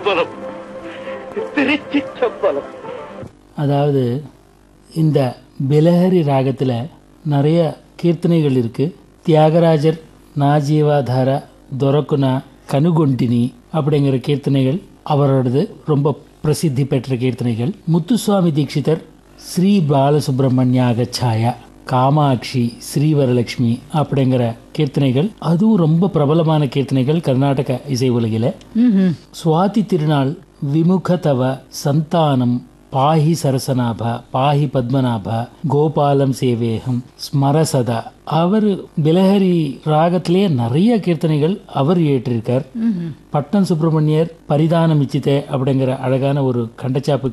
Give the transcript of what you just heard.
திருச்சிற்றம்பலம் திருச்சிற்றம்பலம் அதாவது இந்த பிலஹரி ராகத்தில் நிறைய கீர்த்தனைகள் இருக்கு தியாகராஜர் நாஜீவாதார துரக்குனா கனுகொண்டினி அப்படிங்கிற கீர்த்தனைகள் அவரோடது ரொம்ப பிரசித்தி பெற்ற கீர்த்தனைகள் முத்துசுவாமி தீட்சிதர் ஸ்ரீ பாலசுப்ரமணியாக சாயா காமாட்சி ஸ்ரீவரலட்சுமி அப்படிங்கிற கீர்த்தனைகள் அதுவும் ரொம்ப பிரபலமான கீர்த்தனைகள் கர்நாடக இசை உலகில சுவாதி திருநாள் விமுகதவ சந்தானம் பாஹி சரசநாப பாஹி பத்மநாப கோபாலம் சேவேகம் ஸ்மரசதா அவர் பிலஹரி ராகத்திலேயே நிறைய கீர்த்தனைகள் அவர் இயற்றிருக்கார் பட்டன் சுப்பிரமணியர் பரிதானம் இச்சித்தே அப்படிங்கிற அழகான ஒரு கண்டச்சாப்பு